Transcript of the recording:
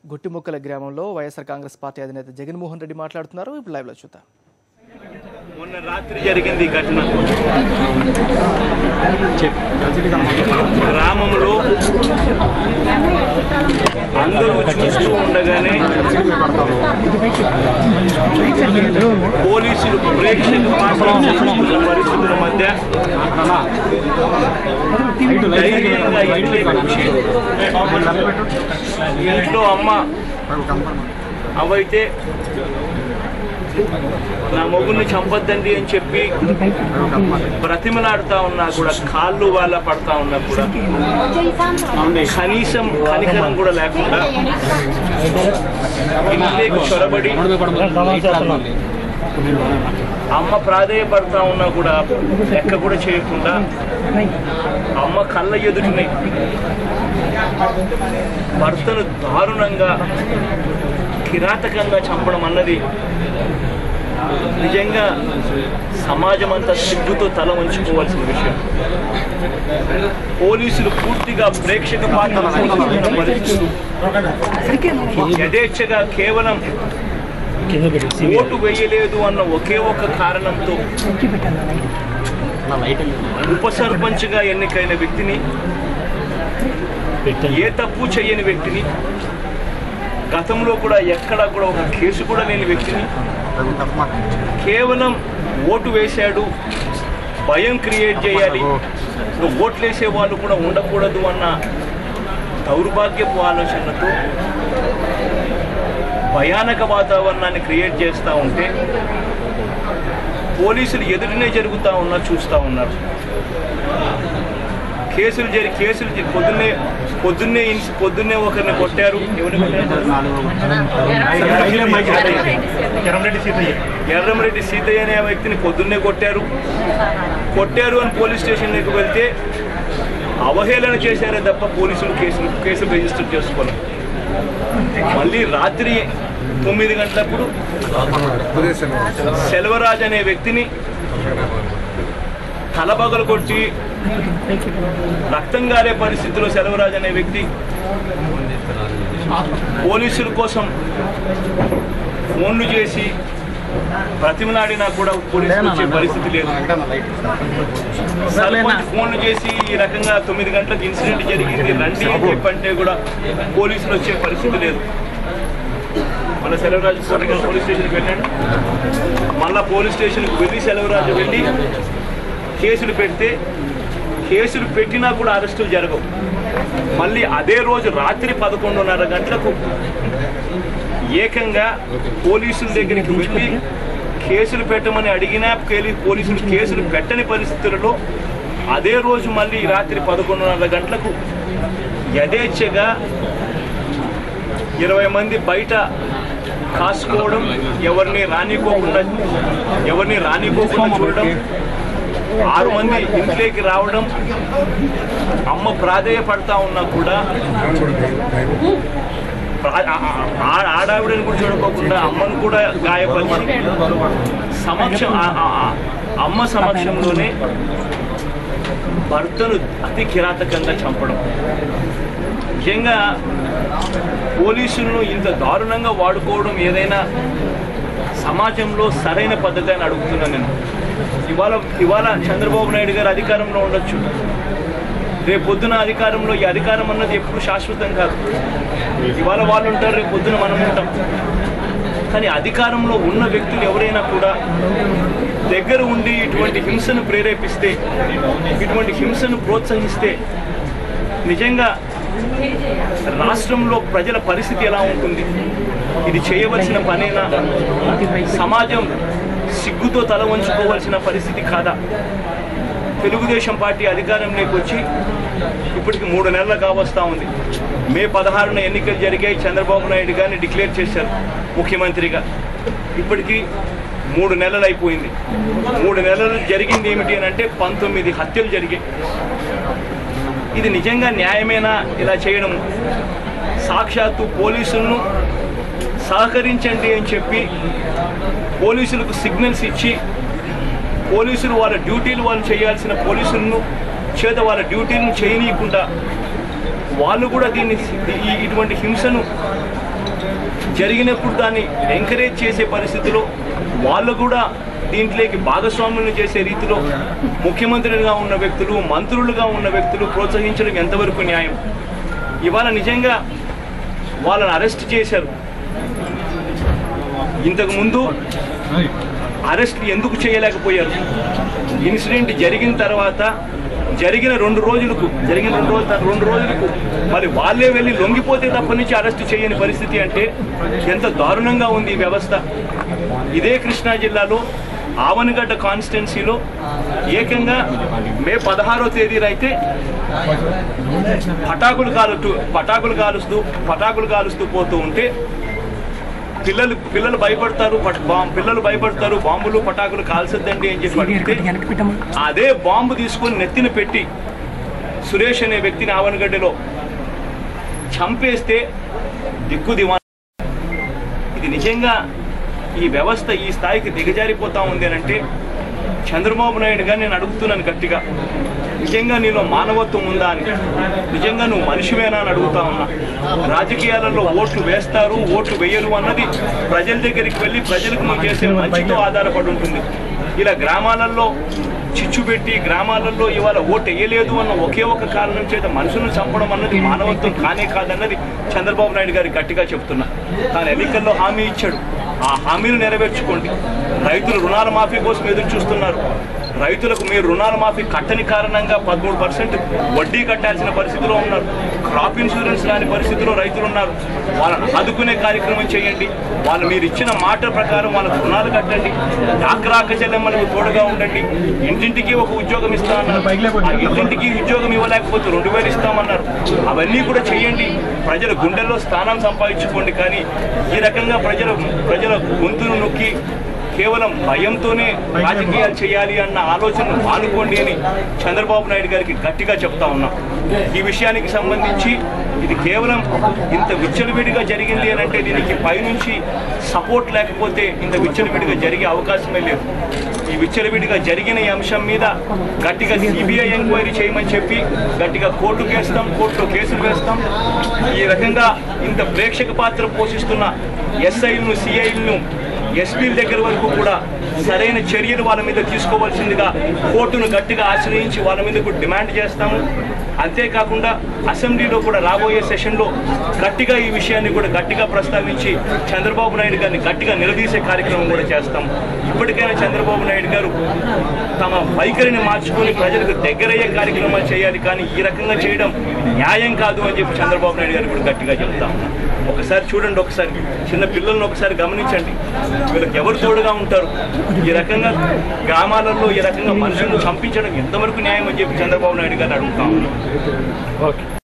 గుట్టిముక్కల గ్రామంలో వైఎస్ఆర్ కాంగ్రెస్ పార్టీ అధినేత జగన్మోహన్ రెడ్డి మాట్లాడుతున్నారు ఇప్పుడు లైవ్లో చూద్దాం మొన్న రాత్రి జరిగింది ఈ ఘటన గ్రామంలో అందరూ చూస్తూ ఉండగానే పోలీసులు ప్రేక్షక పాత్ర చేస్తున్న పరిస్థితుల మధ్య ధైర్యంగా ఇంట్లోకి వచ్చి ఇంట్లో అమ్మ అవైతే నా మొగుల్ని చంపొద్దండి అని చెప్పి బ్రతిమలాడుతా ఉన్నా కూడా కాళ్ళు వాళ్ళ పడతా ఉన్నా కూడా కనీసం కనికరం కూడా లేకుండా ఇంట్లోకి చొరబడి అమ్మ ప్రాధేయపడతా ఉన్నా కూడా లెక్క కూడా చేయకుండా అమ్మ కళ్ళ ఎదుటిని భర్తను దారుణంగా కిరాతకంగా చంపడం అన్నది నిజంగా సమాజం అంతా సిగ్గుతో తల వంచుకోవాల్సిన విషయం పోలీసులు పూర్తిగా ప్రేక్షక పాత్ర పోషిస్తున్న పరిస్థితులు యథేచ్ఛగా కేవలం ఓటు వేయలేదు అన్న ఒకే ఒక్క కారణంతో ఉప సర్పంచ్గా ఎన్నికైన వ్యక్తిని ఏ తప్పు చేయని వ్యక్తిని గతంలో కూడా ఎక్కడా కూడా ఒక కేసు కూడా లేని వ్యక్తిని కేవలం ఓటు వేశాడు భయం క్రియేట్ చేయాలి ఇంకా ఓట్లు వేసే వాళ్ళు కూడా ఉండకూడదు అన్న దౌర్భాగ్యపు ఆలోచనతో భయానక వాతావరణాన్ని క్రియేట్ చేస్తూ ఉంటే పోలీసులు ఎదురునే జరుగుతూ ఉన్నా చూస్తూ ఉన్నారు కేసులు జరి కేసులు జరి- పొద్దున్నే పొద్దున్నే ఇన్స్- పొద్దున్నే ఒకరిని కొట్టారు ఎవరిని కొట్టారు ఎర్రంరెడ్డి సీతయ్య అనే వ్యక్తిని పొద్దున్నే కొట్టారు కొట్టారు అని పోలీస్ స్టేషన్కి వెళ్తే అవహేళన చేశారే తప్ప పోలీసులు కేసులు కేసులు రిజిస్టర్ చేసుకోవాలి మళ్ళీ రాత్రి తొమ్మిది గంటలప్పుడు సెల్వరాజ్ అనే వ్యక్తిని తలబగలు కొట్టి రక్తం గారే పరిస్థితిలో సెలవరాజ్ అనే వ్యక్తి పోలీసుల కోసం ఫోన్లు చేసి ప్రతిమలాడినా కూడా పోలీసులు వచ్చే పరిస్థితి లేదు సర్పంచ్ ఫోన్లు చేసి ఈ రకంగా తొమ్మిది గంటలకు ఇన్సిడెంట్ జరిగింది రండి అని చెప్పంటే కూడా పోలీసులు వచ్చే పరిస్థితి లేదు మళ్ళీ సెలవరాజు కోటగల్ పోలీస్ స్టేషన్కి వెళ్ళాడు మళ్ళా పోలీస్ స్టేషన్కి వెళ్ళి సెలవరాజు వెళ్ళి కేసులు పెడితే కేసులు పెట్టినా కూడా అరెస్టులు జరగవు మళ్ళీ అదే రోజు రాత్రి పదకొండున్నర గంటలకు ఏకంగా పోలీసుల దగ్గరికి వెళ్ళి కేసులు పెట్టమని అడిగినా కేలి- పోలీసులు కేసులు పెట్టని పరిస్థితులలో అదే రోజు మళ్ళీ రాత్రి పదకొండున్నర గంటలకు యథేచ్ఛగా ఇరవై మంది బయట కాసుకోవడం ఎవరిని రానికోకుండా ఎవరిని రానికోకుండా చూడడం ఆరు మంది ఇంట్లోకి రావడం అమ్మ ప్రాధేయపడతా ఉన్నా కూడా ప్రా- ఆ- ఆ- ఆ- ఆడావిడని కూడా చూడకోకుండా అమ్మను కూడా గాయపరిచి సమక్షం ఆ- ఆ- ఆ అమ్మ సమక్షంలోనే భర్తను అతి కిరాతకంగా చంపడం ముఖ్యంగా పోలీసులను ఇంత దారుణంగా వాడుకోవడం ఏదైనా సమాజంలో సరైన పద్ధతి అని అడుగుతున్నాను నేను ఇవాళ ఇవాళ చంద్రబాబు నాయుడు గారు అధికారంలో ఉండొచ్చు రేపు పొద్దున అధికారంలో ఈ అధికారం అన్నది ఎప్పుడు శాశ్వతం కాదు ఇవాళ వాళ్ళు ఉంటారు రేపు పొద్దున మనం ఉంటాం కానీ అధికారంలో ఉన్న వ్యక్తులు ఎవరైనా కూడా దగ్గర ఉండి ఇటువంటి హింసను ప్రేరేపిస్తే ఇటువంటి హింసను ప్రోత్సహిస్తే నిజంగా రాష్ట్రంలో ప్రజల పరిస్థితి ఎలా ఉంటుంది ఇది చేయవలసిన పనేనా సమాజం సిగ్గుతో తల వంచుకోవాల్సిన పరిస్థితి కాదా తెలుగుదేశం పార్టీ అధికారంలోకి వచ్చి ఇప్పటికి మూడు నెలలు కావస్తా ఉంది మే పదహారున ఎన్నికలు జరిగాయి చంద్రబాబు నాయుడు గారిని డిక్లేర్ చేశారు ముఖ్యమంత్రిగా ఇప్పటికి మూడు నెలలు అయిపోయింది మూడు నెలలు జరిగింది ఏమిటి అని అంటే పంతొమ్మిది హత్యలు జరిగాయి ఇది నిజంగా న్యాయమేనా ఇలా చేయడం సాక్షాత్తు పోలీసులను సహకరించండి అని చెప్పి పోలీసులకు సిగ్నల్స్ ఇచ్చి పోలీసులు వాళ్ళ డ్యూటీలు వాళ్ళు చేయాల్సిన పోలీసులను చేత వాళ్ళ డ్యూటీలను చేయనీయకుండా వాళ్ళు కూడా దీన్ని ఈ- ఇటువంటి హింసను జరిగినప్పుడు దాన్ని ఎంకరేజ్ చేసే పరిస్థితిలో వాళ్ళు కూడా దీంట్లోకి భాగస్వాములను చేసే రీతిలో ముఖ్యమంత్రులుగా ఉన్న వ్యక్తులు మంత్రులుగా ఉన్న వ్యక్తులు ప్రోత్సహించడం ఎంతవరకు న్యాయం ఇవాళ నిజంగా వాళ్ళని అరెస్ట్ చేశారు ఇంతకు ముందు అరెస్ట్ ఎందుకు చేయలేకపోయారు ఇన్సిడెంట్ జరిగిన తర్వాత జరిగిన రెండు రోజులకు జరిగిన రెండు రోజుల రెండు రోజులకు మరి వాళ్ళే వెళ్ళి లొంగిపోతే తప్ప నుంచి అరెస్ట్ చేయని పరిస్థితి అంటే ఎంత దారుణంగా ఉంది ఈ వ్యవస్థ ఇదే కృష్ణా జిల్లాలో ఆవనగడ్డ కాన్స్టిట్యున్సీలో ఏకంగా మే పదహారో తేదీన అయితే పటాకులు కాలుతూ పటాకులు కాలుస్తూ పటాకులు కాలుస్తూ పోతూ ఉంటే పిల్లలు పిల్లలు భయపడతారు పట్- బాం- పిల్లలు భయపడతారు బాంబులు పటాకులు కాల్చొద్దండి అని చెప్పి అడిగితే అదే బాంబు తీసుకొని నెత్తిన పెట్టి సురేష్ అనే వ్యక్తిని ఆవనగడ్డలో చంపేస్తే దిక్కు దివా ఇది నిజంగా ఈ వ్యవస్థ ఈ స్థాయికి దిగజారిపోతా ఉంది అని అంటే చంద్రబాబు నాయుడు గారు నేను అడుగుతున్నాను గట్టిగా నిజంగా నీలో మానవత్వం ఉందా అని నిజంగా నువ్వు మనిషివేనా అని అడుగుతా ఉన్నా రాజకీయాలలో ఓట్లు వేస్తారు ఓట్లు వేయరు అన్నది ప్రజల దగ్గరికి వెళ్ళి ప్రజలకు నువ్వు చేసే మంచితో ఆధారపడి ఉంటుంది ఇలా గ్రామాలలో చిచ్చు పెట్టి గ్రామాలలో ఇవాళ ఓటు వేయలేదు అన్న ఒకే ఒక కారణం చేత మనుషులను చంపడం అన్నది మానవత్వం కానే కాదన్నది చంద్రబాబు నాయుడు గారికి గట్టిగా చెప్తున్నా తాను ఎన్నికల్లో హామీ ఇచ్చాడు ఆ హామీలు నెరవేర్చుకోండి రైతులు రుణాల మాఫీ కోసం ఎదురు చూస్తున్నారు రైతులకు మీరు రుణాల మాఫీ కట్టని కారణంగా పదమూడు పర్సెంట్ వడ్డీ కట్టాల్సిన పరిస్థితిలో ఉన్నారు క్రాప్ ఇన్సూరెన్స్ రాని పరిస్థితిలో రైతులు ఉన్నారు వాళ్ళని ఆదుకునే కార్యక్రమం చేయండి వాళ్ళు మీరు ఇచ్చిన మాట ప్రకారం వాళ్ళకు రుణాలు కట్టండి డాక్రాక చెల్లెమ్మలకు తోడుగా ఉండండి ఇంటింటికి ఒక ఉద్యోగం ఇస్తామన్నారు ఆ ఇంటింటికి ఉద్యోగం ఇవ్వలేకపోతే రెండు వేలు ఇస్తామన్నారు అవన్నీ కూడా చేయండి ప్రజల గుండెల్లో స్థానం సంపాదించుకోండి కానీ ఈ రకంగా ప్రజల ప్రజల గొంతును నొక్కి కేవలం భయంతోనే రాజకీయాలు చేయాలి అన్న ఆలోచన మానుకోండి అని చంద్రబాబు నాయుడు గారికి గట్టిగా చెప్తా ఉన్నాం ఈ విషయానికి సంబంధించి ఇది కేవలం ఇంత విచ్చలవిడిగా జరిగింది అని అంటే దీనికి పైనుంచి సపోర్ట్ లేకపోతే ఇంత విచ్చలవిడిగా జరిగే అవకాశమే లేదు ఈ విచ్చలవిడిగా జరిగిన ఈ అంశం మీద గట్టిగా సిబిఐ ఎంక్వైరీ చేయమని చెప్పి గట్టిగా కోర్టుకు వేస్తాం కోర్టులో కేసులు వేస్తాం ఈ రకంగా ఇంత ప్రేక్షక పాత్ర పోషిస్తున్న ఎస్ఐలను సిఐలను ఎస్పీల దగ్గర వరకు కూడా సరైన చర్యలు వాళ్ళ మీద తీసుకోవాల్సిందిగా కోర్టును గట్టిగా ఆశ్రయించి వాళ్ళ మీద కూడా డిమాండ్ చేస్తాము అంతేకాకుండా అసెంబ్లీలో కూడా రాబోయే సెషన్లో గట్టిగా ఈ విషయాన్ని కూడా గట్టిగా ప్రస్తావించి చంద్రబాబు నాయుడు గారిని గట్టిగా నిలదీసే కార్యక్రమం కూడా చేస్తాం ఇప్పటికైనా చంద్రబాబు నాయుడు గారు తమ వైఖరిని మార్చుకొని ప్రజలకు దగ్గరయ్యే కార్యక్రమాలు చేయాలి కానీ ఈ రకంగా చేయడం న్యాయం కాదు అని చెప్పి చంద్రబాబు నాయుడు గారు కూడా గట్టిగా చెప్తాం ఒకసారి చూడండి ఒకసారి చిన్న పిల్లల్ని ఒకసారి గమనించండి వీళ్ళకి ఎవరు తోడుగా ఉంటారు ఈ రకంగా గ్రామాలలో ఈ రకంగా మనుషులను చంపించడం ఎంతవరకు న్యాయం అని చెప్పి చంద్రబాబు నాయుడు గారు అడుగుతాం ఓకే